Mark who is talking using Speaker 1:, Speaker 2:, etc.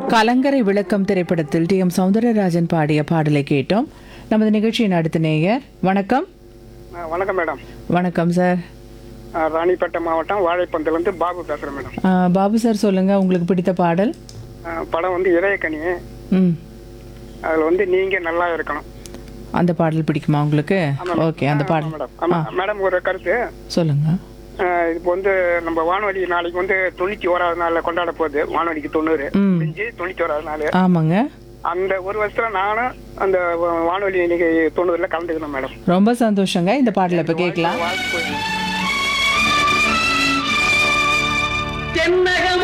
Speaker 1: கலங்கரை விளக்கம் திரைப்படத்தில் டி எம் சௌந்தரராஜன் பாடிய பாடலை கேட்டோம் நமது நிகழ்ச்சியின் அடுத்த நேயர் வணக்கம்
Speaker 2: ஆ, வணக்கம் மேடம்
Speaker 1: வணக்கம் சார்
Speaker 2: ஆ, ராணிப்பேட்டை மாவட்டம் வாழைப்பந்திலிருந்து பாபு பேசுகிறேன் மேடம்
Speaker 1: ஆ, பாபு சார் சொல்லுங்க உங்களுக்கு பிடித்த பாடல்
Speaker 2: ஆ, படம் வந்து இறையக்கனி
Speaker 1: ம்
Speaker 2: அதில் வந்து நீங்கள் நல்லா இருக்கணும்
Speaker 1: அந்த பாடல் பிடிக்குமா உங்களுக்கு ஓகே அந்த
Speaker 2: ஆமா
Speaker 1: பாடல்
Speaker 2: மேடம் ஆமாம் மேடம் ஒரு கருத்து
Speaker 1: சொல்லுங்க
Speaker 2: ஆ, இப்போ வந்து நம்ம வானொலி நாளைக்கு வந்து தொண்ணூற்றி ஓராவது நாளில் கொண்டாட போகுது வானொலிக்கு தொண்ணூறு
Speaker 1: ம்
Speaker 2: முடிஞ்சு தொண்ணூற்றி ஓராவது நாள்
Speaker 1: ஆமாங்க
Speaker 2: அந்த ஒரு வருஷத்துல நானும் அந்த வா- வானொலி இன்னைக்கு தொண்ணூறுல கலந்துக்கணும் மேடம்
Speaker 1: ரொம்ப சந்தோஷங்க இந்த பாடலை இப்போ கேட்கலாம்
Speaker 2: வாழ்த்து
Speaker 3: தென்னக